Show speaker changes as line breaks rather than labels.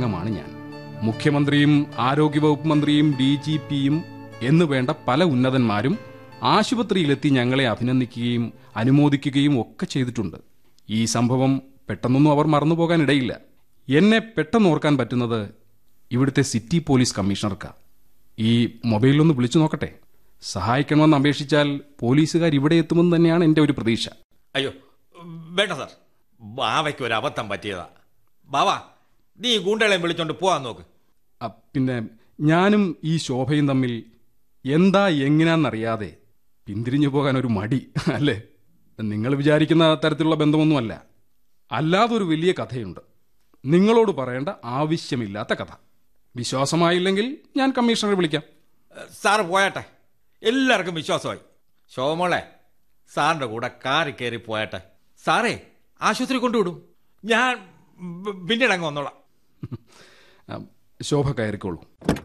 അംഗമാണ് ഞാൻ മുഖ്യമന്ത്രിയും ആരോഗ്യവകുപ്പ് മന്ത്രിയും ഡി ജി പിയും എന്നു വേണ്ട പല ഉന്നതന്മാരും ആശുപത്രിയിലെത്തി ഞങ്ങളെ അഭിനന്ദിക്കുകയും അനുമോദിക്കുകയും ഒക്കെ ചെയ്തിട്ടുണ്ട് ഈ സംഭവം പെട്ടെന്നൊന്നും അവർ മറന്നുപോകാനിടയില്ല എന്നെ പെട്ടെന്ന് ഓർക്കാൻ പറ്റുന്നത് ഇവിടുത്തെ സിറ്റി പോലീസ് കമ്മീഷണർക്കാ ഈ മൊബൈലിലൊന്ന് വിളിച്ചു നോക്കട്ടെ സഹായിക്കണമെന്ന് അപേക്ഷിച്ചാൽ പോലീസുകാർ ഇവിടെ എത്തുമെന്ന് തന്നെയാണ് എൻ്റെ ഒരു പ്രതീക്ഷ
അയ്യോ വേണ്ട സാർ ബാവയ്ക്ക് ഒരു അബദ്ധം പറ്റിയതാ ബാവാ നീ ഈ ഗൂണ്ടകളെ വിളിച്ചോണ്ട് പോവാൻ നോക്ക്
അ, പിന്നെ ഞാനും ഈ ശോഭയും തമ്മിൽ എന്താ എങ്ങനെയാണെന്നറിയാതെ പിന്തിരിഞ്ഞു പോകാൻ ഒരു മടി അല്ലേ നിങ്ങൾ വിചാരിക്കുന്ന തരത്തിലുള്ള ബന്ധമൊന്നുമല്ല അല്ലാതെ ഒരു വലിയ കഥയുണ്ട് നിങ്ങളോട് പറയേണ്ട ആവശ്യമില്ലാത്ത കഥ വിശ്വാസമായില്ലെങ്കിൽ ഞാൻ കമ്മീഷണറെ വിളിക്കാം
സാറ് പോയാട്ടെ എല്ലാവർക്കും വിശ്വാസമായി ശോമോളെ സാറിന്റെ കൂടെ കാറി കയറി പോയാട്ടെ സാറേ ആശുപത്രി കൊണ്ടുവിടും ഞാൻ ബ- പിന്നീട് അങ്ങ് വന്നോളാം
ആ, ശോഭ കയറിക്കോളൂ